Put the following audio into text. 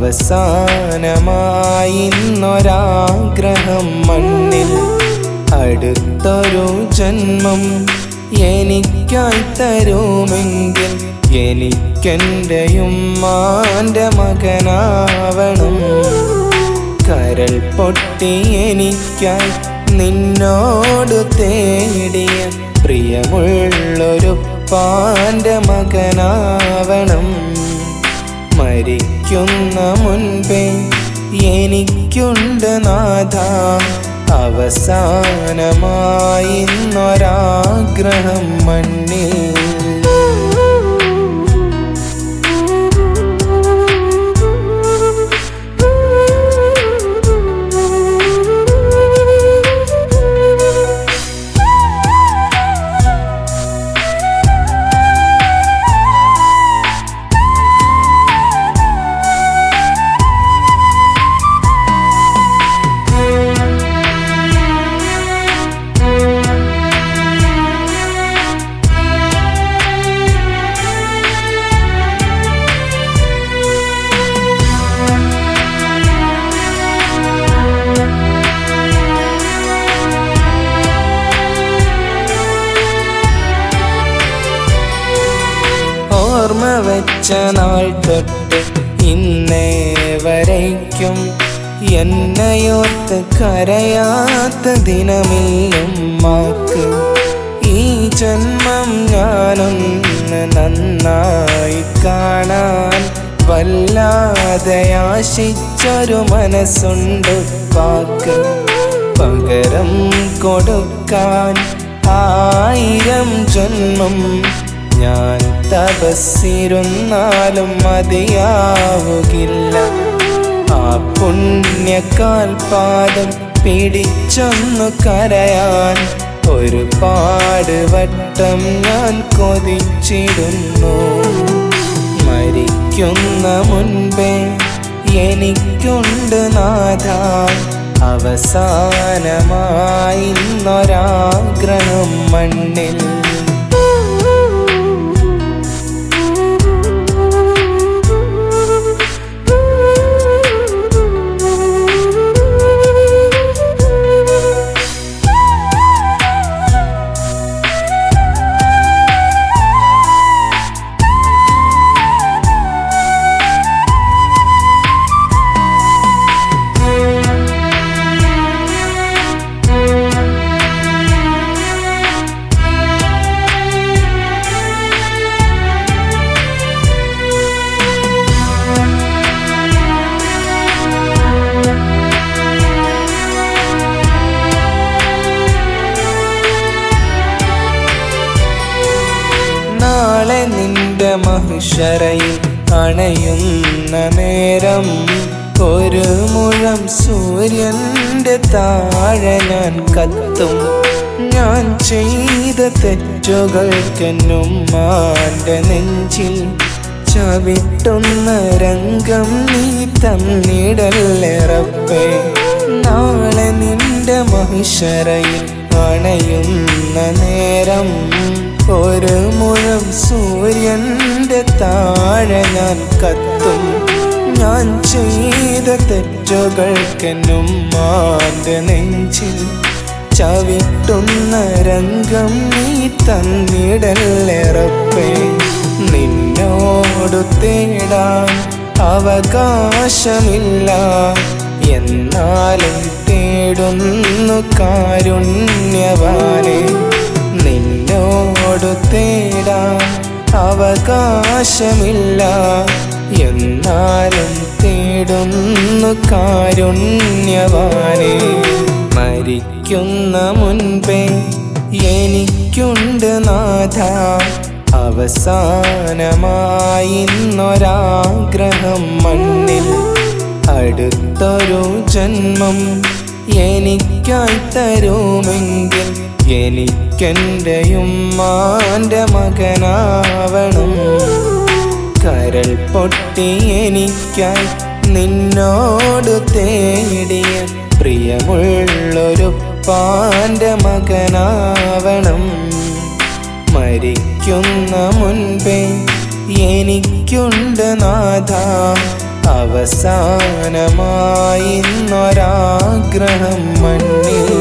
അവസാനമായി ഇന്നൊരാഗ്രഹം മണ്ണിൽ അടുത്തൊരു ജന്മം എനിക്കായി തരുമെങ്കിൽ എനിക്കെൻ്റെ ഉമ്മാൻ്റെ മകനാവണം കരൾ പൊട്ടി എനിക്കായി നിന്നോട് തേടിയ പ്രിയമുള്ളൊരു പാൻ്റെ മകനാവണം മരിക്കുന്ന മുൻപേ എനിക്കുണ്ട് നാഥ അവസാനമായി ഇന്നൊരാഗ്രഹം മണ്ണിൽ ഓർമ്മ വെച്ച നാൾ തൊട്ട് ഇന്നേ വരയ്ക്കും എന്നയോർത്ത് കരയാത്ത ദിനമില്ലും മാക്ക് ഈ ജന്മം ഞാനൊന്ന് നന്നായി കാണാൻ വല്ലാതെ ആശിച്ചൊരു മനസ്സുണ്ട് പാക്ക് പകരം കൊടുക്കാൻ ആയിരം ജന്മം ഞാൻ തപസ്സിരുന്നാലും മതിയാവുകില്ല ആ പുണ്യക്കാൽ പാദം പിടിച്ചൊന്നു കരയാൻ ഒരുപാട് വട്ടം ഞാൻ കൊതിച്ചിടുന്നു മരിക്കുന്ന മുൻപേ എനിക്കുണ്ട് നാഥ അവസാനമായി ഇന്നൊരാഗ്രഹം മണ്ണിൽ നാളെ നിന്റെ മഹിഷറയിൽ അണയുന്ന നേരം ഒരു മുഴം സൂര്യന്റെ താഴെ ഞാൻ കത്തും ഞാൻ ചെയ്ത തെറ്റുകൾക്കെന്നുമ്മാന്റെ നെഞ്ചിൽ ചവിട്ടുന്ന രംഗം നീ തന്നിടല്ലേറപ്പേ നാളെ നിന്റെ മഹിഷറയിൽ അണയുന്ന നേരം ഒരു മുഴം സൂര്യന്റെ താഴെ ഞാൻ കത്തും ഞാൻ ചെയ്ത തെറ്റുകൾക്കെന്നുമ്മാന്റെ നെഞ്ചിൽ ചവിട്ടുന്ന രംഗം നീ തന്നിടല്ലേറപ്പേ നിന്നോടു തേടാൻ അവകാശമില്ല എന്നാലും തേടുന്നു കാരുണ്യവാനെ നിന്നോടു തേടാൻ അവകാശമില്ല എന്നാലും തേടുന്നു കാരുണ്യവാനെ മരിക്കുന്ന മുൻപേ എനിക്കുണ്ട് നാഥ അവസാനമായി ഇന്നൊരാഗ്രഹം മണ്ണിൽ അടുത്തൊരു ജന്മം എനിക്കായി തരുമെങ്കിൽ എനിക്കെൻ്റെ ഉമ്മാൻ്റെ മകനാവണം കരൾ പൊട്ടി എനിക്കായി നിന്നോട് തേടിയ പ്രിയമുള്ളൊരു പാൻ്റെ മകനാവണം മരിക്കുന്ന മുൻപേ എനിക്കുണ്ട് നാഥ അവസാനമായി ഇന്നൊരാഗ്രഹം മണ്ണിൽ